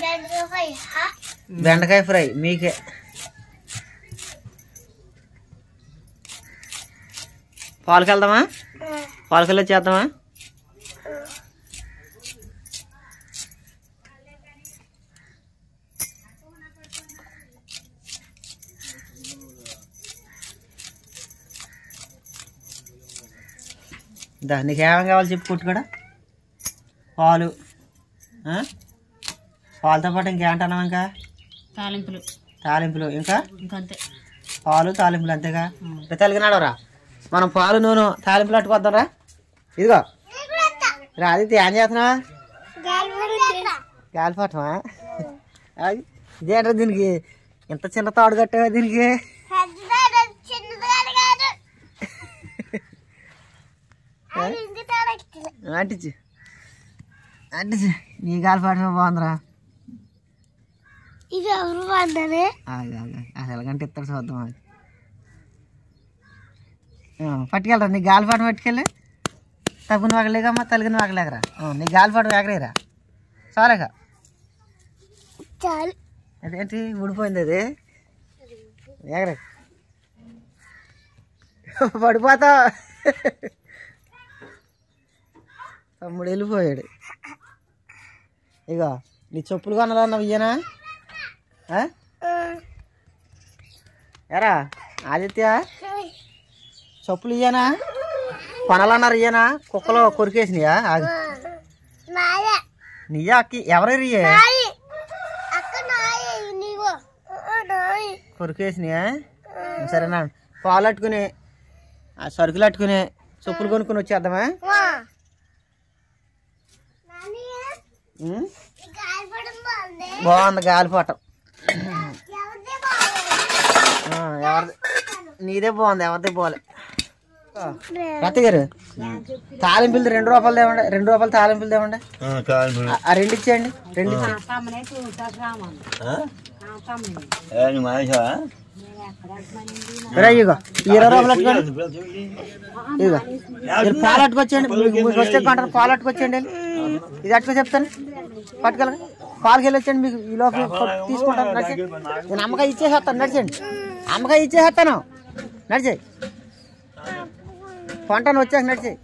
బెండకాయ ఫ్రై మీకే పాలకి వెళ్దామా పాలకల్లో చేద్దామా దా నీకేమేం కావాలి చెప్పు పుట్టు కూడా పాలు ఆ? పాలతో పాటు ఇంకేమంటున్నావు ఇంకా తాలింపులు తాలింపులు ఇంకా ఇంకంతే పాలు తాలింపులు అంతేగా తెలుగునాడరా మనం పాలు నూనె తాలింపులు అట్టుకొద్దాం రా ఇదిగో రా అది ఏం చేస్తున్నావా గాలిపటమా అది ఇదేంట్రా దీనికి ఇంత చిన్న తాడు కట్టావా దీనికి అంటించు అంటించు నీ గాలిపటమే బాగుందిరా ఇది ఎవరు పడ్డానే ఆగు, ఆగు, ఆగు. అసలు ఎలాగంటే ఇస్తాడు చూద్దాం అది పట్టుకెళ్ళరా నీ గాలిపాటు పట్టుకెళ్ళి తగ్గున వాగలేకమ్మా తలిగిన వాగలేకరా నీ గాలిపాటు వేగరేరా సారేగా చాలు అదేంటి ఊడిపోయింది అది వేగరే పడిపోతా తమ్ముడు వెళ్ళిపోయాడు ఇగో నీ చెప్పులు కొనాలన్నావు ఇయ్యనా ఆ? ఎరా ఆదిత్య చెప్పులు ఇయ్యనా కొనాలన్నారు ఇయ్యనా కుక్కలో కొరికేసినాయా ఆగు. నాయే నీయా అక్కి ఎవరు ఇయ్యే నాయి అక్క నాయే నీవు నాయి కొరికేసినాయా సరేనా పాలు అట్టుకుని ఆ సరుకులు అట్టుకుని చెప్పులు కొనుక్కొని వచ్చేద్దామా నాని ఉం? ఈ గాలిపడం బాగుంది బాగుంది గాలిపటం ఎవరిది బాగుంది ఆ, ఎవరిది నీదే బాగుంది ఎవరిది బాగాలే రత్తి గారు తాలింపులు రెండు రూపాయలు తేవండి రెండు రూపాయలు తాలింపులు తేవండి ఆ- ఆ రెండు ఇచ్చేయండి రెండు ఇచ్చేయండి రే, ఇగో ఈ ఇరవై రూపాయలు అట్టుకోండి ఇదిగో మీరు పాలు అట్టుకొచ్చేయండి మీకు మీకు వస్తే కొంటారు పాలు అట్టుకొచ్చేయండి వెళ్ళి. ఇది అట్టుకో చెప్తాను పట్టుకెళ్ళండి పాలకి వెళ్ళి వచ్చండి మీకు ఈ లోపల కొ- తీసుకుంటాను నడిచి నేను అమ్మకాయ ఇచ్చేసేస్తాను నడిచండి అమ్మకాయ ఇచ్చేసేస్తాను నడిచేయి కొంటాను వచ్చాక నడిచేయి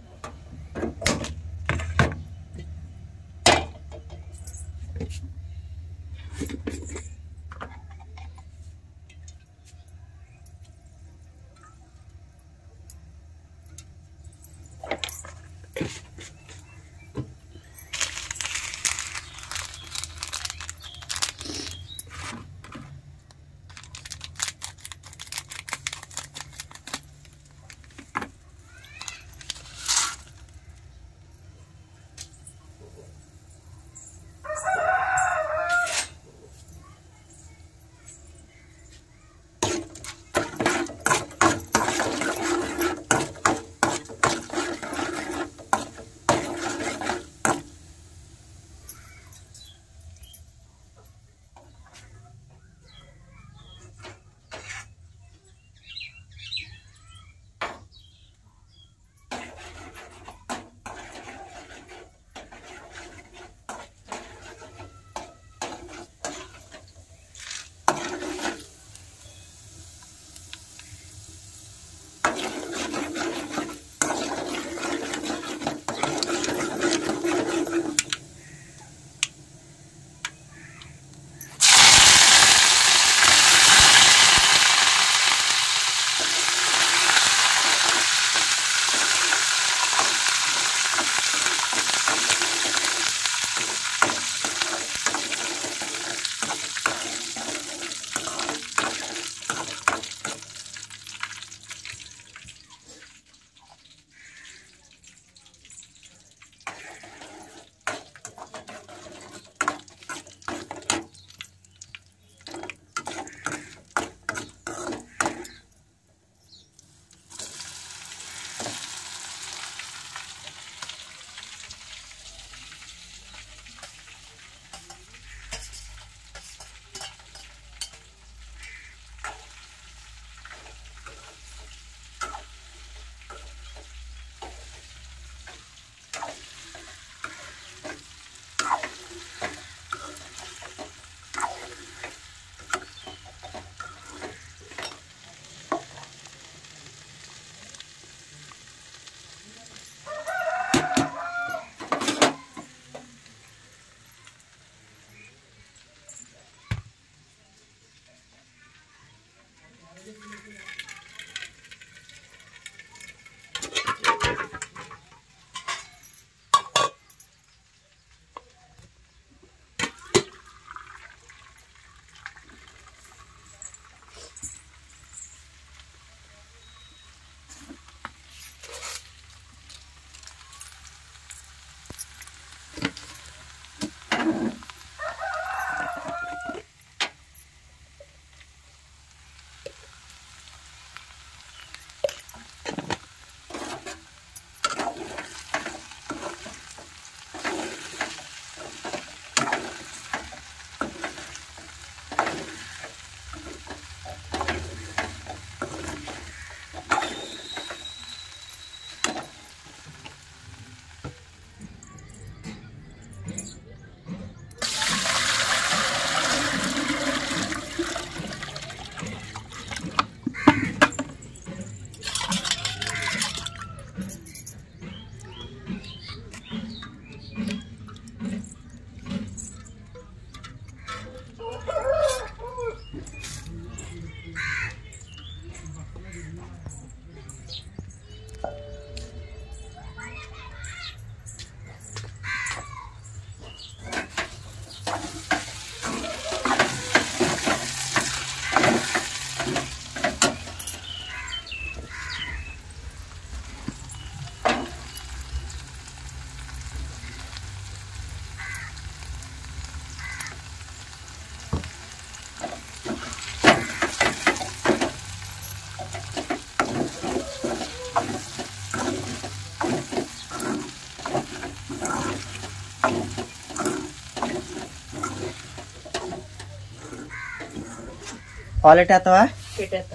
పాలెట్ వేస్తావా పెట్టేస్తా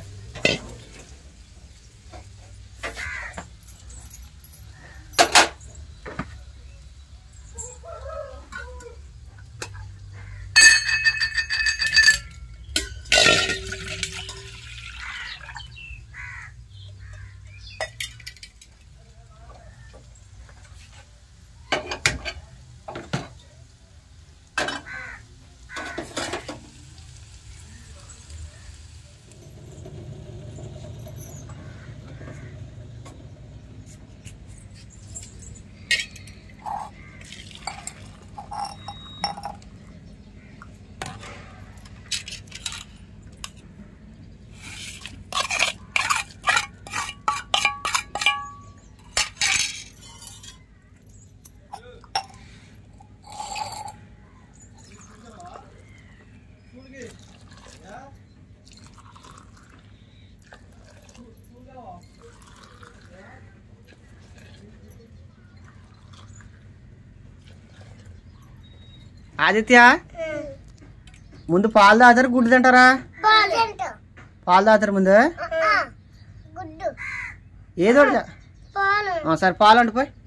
ఆదిత్య ముందు పాలు తాగుతారు గుడ్డు తింటారా పాలు పాలు తాగుతారు ముందు గుడ్డు ఏదో ఒకటి. పాలు ఆ, సరే పాలు అంటు పోయి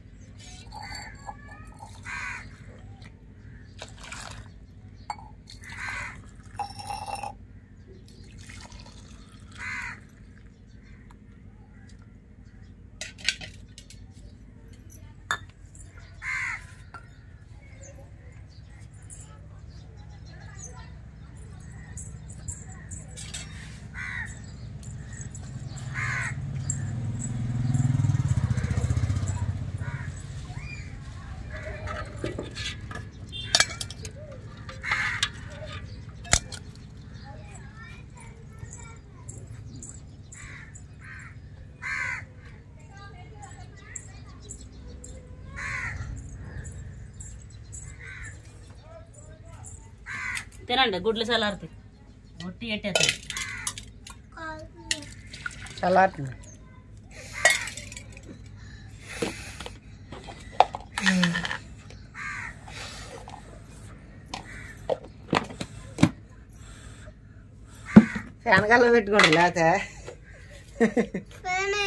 తినండి గుడ్లు చల్లారుతాయి ఒట్టి పెట్టేస్తాయి చల్లారుతుంది వెనకాల పెట్టుకోండి లేకపోతే పని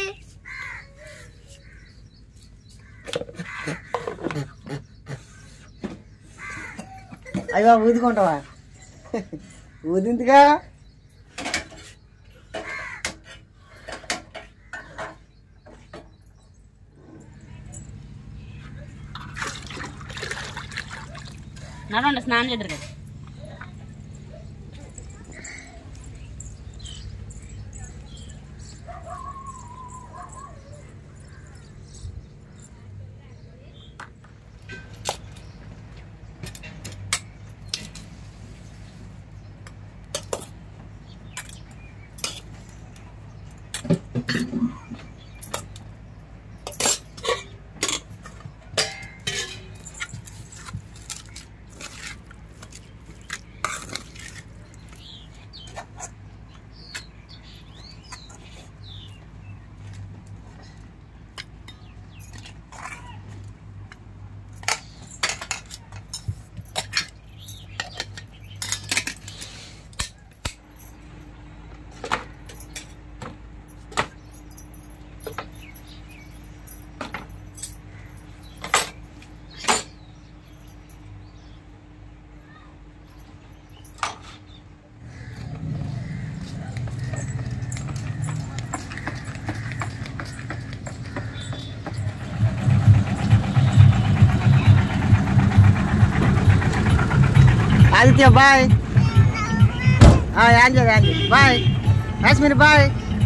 అయ్యో ఊదుకుంటావా ఊదిందిగా నడండి స్నానం చేద్దరు కదా Aditya bye Angel Angel bye Kashmir bye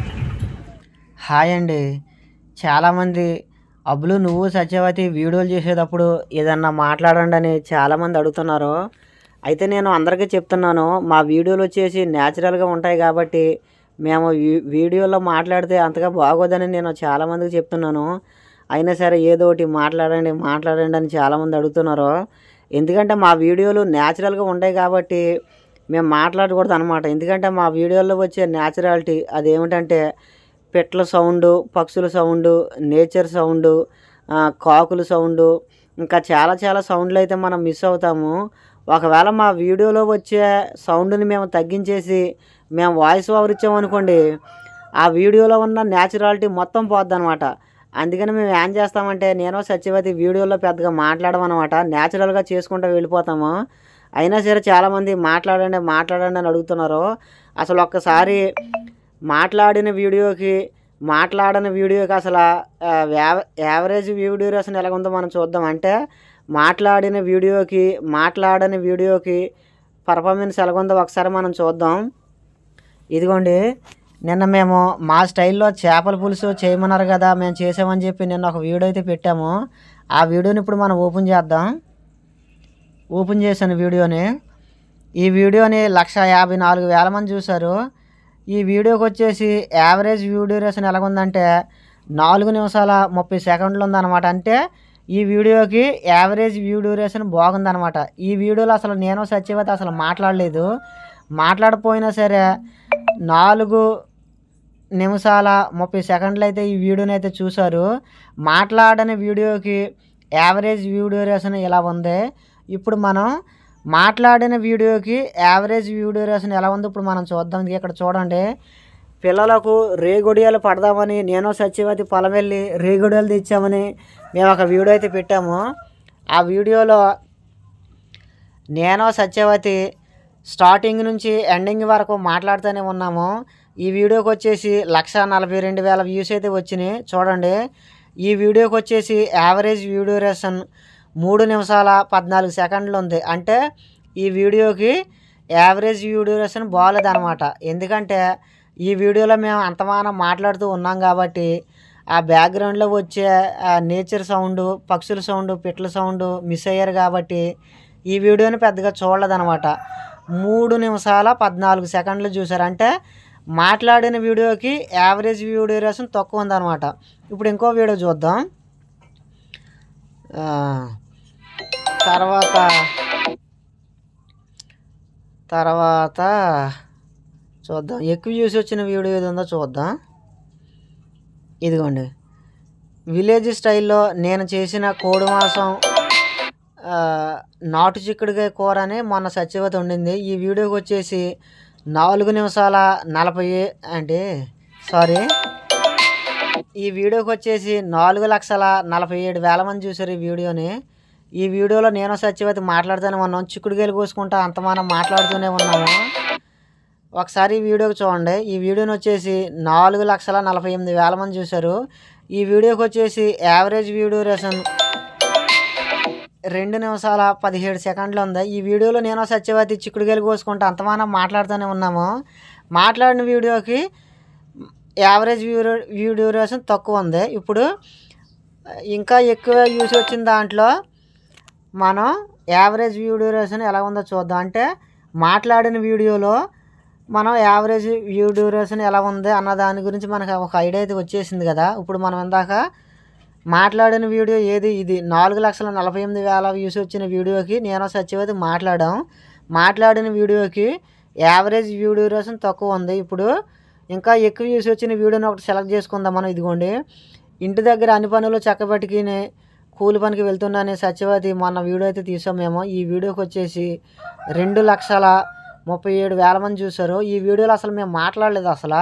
hi అండి చాలామంది అబ్బులు నువ్వు సత్యవతి వీడియోలు చేసేటప్పుడు ఏదన్నా మాట్లాడండి అని చాలామంది అడుగుతున్నారు అయితే నేను అందరికీ చెప్తున్నాను మా వీడియోలు వచ్చేసి న్యాచురల్గా ఉంటాయి కాబట్టి మేము వీ- వీడియోలో మాట్లాడితే అంతగా బాగోదని నేను చాలామందికి చెప్తున్నాను అయినా సరే ఏదో ఒకటి మాట్లాడండి మాట్లాడండి అని చాలామంది అడుగుతున్నారు ఎందుకంటే మా వీడియోలు న్యాచురల్గా ఉంటాయి కాబట్టి మేము మాట్లాడకూడదు అనమాట ఎందుకంటే మా వీడియోలో వచ్చే న్యాచురాలిటీ అదేమిటంటే పెట్ల సౌండు పక్షుల సౌండు నేచర్ సౌండు ఆ, కాకుల సౌండు ఇంకా చాలా చాలా సౌండ్లు అయితే మనం మిస్ అవుతాము ఒకవేళ మా వీడియోలో వచ్చే సౌండ్ని మేము తగ్గించేసి మేము వాయిస్ ఓవర్ ఇచ్చామనుకోండి ఆ వీడియోలో ఉన్న న్యాచురాలిటీ మొత్తం పోద్ది అనమాట అందుకని మేము ఏం చేస్తామంటే నేను సత్యవతి వీడియోలో పెద్దగా మాట్లాడమన్నమాట న్యాచురల్గా చేసుకుంటూ వెళ్ళిపోతాము అయినా సరే చాలామంది మాట్లాడండి మాట్లాడండి అని అడుగుతున్నారు అసలు ఒక్కసారి మాట్లాడిన వీడియోకి మాట్లాడని వీడియోకి అసలు ఆ, యావ- యావరేజ్ వ్యూ డ్యూరేషన్ ఎలా ఉందో మనం చూద్దాం అంటే మాట్లాడిన వీడియోకి మాట్లాడని వీడియోకి పర్ఫార్మెన్స్ ఎలాగుందో ఒకసారి మనం చూద్దాం ఇదిగోండి నిన్న మేము మా స్టైల్లో చేపల పులుసు చేయమన్నారు కదా మేము చేసామని చెప్పి నిన్న ఒక వీడియో అయితే పెట్టాము ఆ వీడియోని ఇప్పుడు మనం ఓపెన్ చేద్దాం ఓపెన్ చేశాను వీడియోని ఈ వీడియోని లక్ష యాభై నాలుగు వేల మంది చూశారు ఈ వీడియోకి వచ్చేసి యావరేజ్ వ్యూ డ్యూరేషన్ ఎలాగుందంటే నాలుగు నిమిషాల ముప్పై సెకండ్లు ఉందన్నమాట అంటే ఈ వీడియోకి యావరేజ్ వ్యూ డ్యూరేషన్ బాగుందన్నమాట ఈ వీడియోలో అసలు నేను సత్యవతి అసలు మాట్లాడలేదు మాట్లాడపోయినా సరే నాలుగు నిమిషాల ముప్పై సెకండ్లు అయితే ఈ వీడియోని అయితే చూశారు మాట్లాడని వీడియోకి యావరేజ్ వ్యూ డ్యూరేషన్ ఇలా ఉంది ఇప్పుడు మనం మాట్లాడిన వీడియోకి యావరేజ్ వ్యూ డ్యూరేషన్ ఎలా ఉందో ఇప్పుడు మనం చూద్దాం ఇది ఇక్కడ చూడండి పిల్లలకు రేగొడియాలు పడదామని నేను సత్యవతి పొలం వెళ్ళి రేగొడియాలు తెచ్చామని మేము ఒక వీడియో అయితే పెట్టాము ఆ వీడియోలో నేను సత్యవతి స్టార్టింగ్ నుంచి ఎండింగ్ వరకు మాట్లాడుతూనే ఉన్నాము ఈ వీడియోకి వచ్చేసి లక్ష నలభై రెండు వేల వ్యూస్ అయితే వచ్చినాయి చూడండి ఈ వీడియోకి వచ్చేసి యావరేజ్ వ్యూ డ్యూరేషన్ మూడు నిమిషాల పద్నాలుగు సెకండ్లు ఉంది అంటే ఈ వీడియోకి యావరేజ్ వ్యూ డ్యూరేషన్ బాగాలేదన్నమాట ఎందుకంటే ఈ వీడియోలో మేము అంతమానం మాట్లాడుతూ ఉన్నాం కాబట్టి ఆ బ్యాక్గ్రౌండ్లో వచ్చే ఆ నేచర్ సౌండ్ పక్షుల సౌండ్ పిట్ల సౌండ్ మిస్ అయ్యారు కాబట్టి ఈ వీడియోని పెద్దగా చూడలేదన్నమాట మూడు నిమిషాల పద్నాలుగు సెకండ్లు చూసారు అంటే మాట్లాడిన వీడియోకి యావరేజ్ వ్యూ డ్యూరేషన్ తక్కువ ఉందన్నమాట ఇప్పుడు ఇంకో వీడియో చూద్దాం ఆ, తర్వాత తర్వాత చూద్దాం ఎక్కువ వ్యూస్ వచ్చిన వీడియో ఏది ఉందో చూద్దాం ఇదిగోండి విలేజ్ స్టైల్లో నేను చేసిన కోడి మాసం ఆ, నాటు చిక్కుడుకాయ కూర అని మొన్న సత్యవతి ఉండింది ఈ వీడియోకి వచ్చేసి నాలుగు నిమిషాల నలభై అంటే సారీ ఈ వీడియోకి వచ్చేసి నాలుగు లక్షల నలభై ఏడు వేల మంది చూసారు ఈ వీడియోని ఈ వీడియోలో నేను సత్యవతి మాట్లాడుతూనే ఉన్నాం చిక్కుడుకాయలు కోసుకుంటా అంత మనం మాట్లాడుతూనే ఉన్నాము ఒకసారి ఈ వీడియోకి చూడండి ఈ వీడియోని వచ్చేసి నాలుగు లక్షల నలభై ఎనిమిది వేల మంది చూశారు ఈ వీడియోకి వచ్చేసి యావరేజ్ వ్యూ డ్యూరేషన్ రెండు నిమిషాల పదిహేడు సెకండ్లు ఉంది ఈ వీడియోలో నేను సత్యవతి చిక్కుడుకాయలు కోసుకుంటూ అంతమానం మాట్లాడుతూనే ఉన్నాము మాట్లాడిన వీడియోకి యావరేజ్ వ్యూ వ్యూ డ్యూరేషన్ తక్కువ ఉంది ఇప్పుడు ఇంకా ఎక్కువ యూస్ వచ్చిన దాంట్లో మనం యావరేజ్ వ్యూ డ్యూరేషన్ ఎలా ఉందో చూద్దాం అంటే మాట్లాడిన వీడియోలో మనం యావరేజ్ వ్యూ డ్యూరేషన్ ఎలా ఉంది అన్న దాని గురించి మనకు ఒక ఐడియా అయితే వచ్చేసింది కదా ఇప్పుడు మనం ఇందాక మాట్లాడిన వీడియో ఏది ఇది నాలుగు లక్షల నలభై ఎనిమిది వేల వ్యూస్ వచ్చిన వీడియోకి నేను సత్యవతి మాట్లాడాం మాట్లాడిన వీడియోకి యావరేజ్ వ్యూ డ్యూరేషన్ తక్కువ ఉంది ఇప్పుడు ఇంకా ఎక్కువ వ్యూస్ వచ్చిన వీడియోని ఒకటి సెలెక్ట్ చేసుకుందాం మనం ఇదిగోండి ఇంటి దగ్గర అన్ని పనులు చక్కబెట్టుకుని కూలి పనికి వెళ్తున్నానే సత్యవతి మొన్న వీడియో అయితే తీసాం మేము ఈ వీడియోకి వచ్చేసి రెండు లక్షల ముప్పై ఏడు వేల మంది చూశారు ఈ వీడియోలో అసలు మేము మాట్లాడలేదు అసలు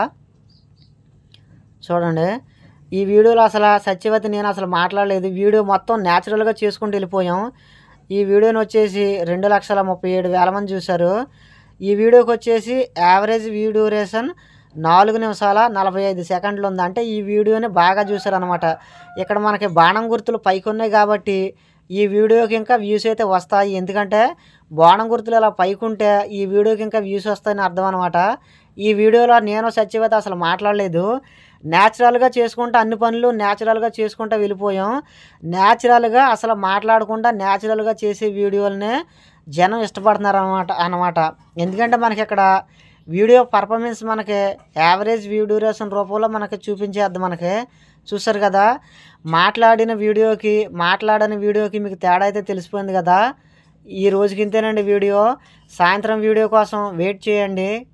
చూడండి ఈ వీడియోలో అసలు సత్యవతి నేను అసలు మాట్లాడలేదు వీడియో మొత్తం న్యాచురల్గా చేసుకుంటూ వెళ్ళిపోయాం ఈ వీడియోని వచ్చేసి రెండు లక్షల ముప్పై ఏడు వేల మంది చూశారు ఈ వీడియోకి వచ్చేసి యావరేజ్ వ్యూ డ్యూరేషన్ నాలుగు నిమిషాల నలభై ఐదు సెకండ్లు ఉంది అంటే ఈ వీడియోని బాగా చూసారనమాట ఇక్కడ మనకి బాణం గుర్తులు పైకి ఉన్నాయి కాబట్టి ఈ వీడియోకి ఇంకా వ్యూస్ అయితే వస్తాయి ఎందుకంటే బాణం గుర్తులు ఇలా పైకుంటే ఈ వీడియోకి ఇంకా వ్యూస్ వస్తాయని అర్థం అనమాట ఈ వీడియోలో నేను సత్యవత అసలు మాట్లాడలేదు న్యాచురల్గా చేసుకుంటూ అన్ని పనులు న్యాచురల్గా చేసుకుంటూ వెళ్ళిపోయాం న్యాచురల్గా అసలు మాట్లాడకుండా న్యాచురల్గా చేసే వీడియోలనే జనం ఇష్టపడుతున్నారు అనమాట అనమాట ఎందుకంటే మనకి ఇక్కడ వీడియో పర్ఫార్మెన్స్ మనకి యావరేజ్ వ్యూ డ్యూరేషన్ రూపంలో మనకి చూపించేద్ది మనకి చూసారు కదా మాట్లాడిన వీడియోకి మాట్లాడని వీడియోకి మీకు తేడా అయితే తెలిసిపోయింది కదా ఈ రోజుకి ఇంతేనండి వీడియో సాయంత్రం వీడియో కోసం వెయిట్ చేయండి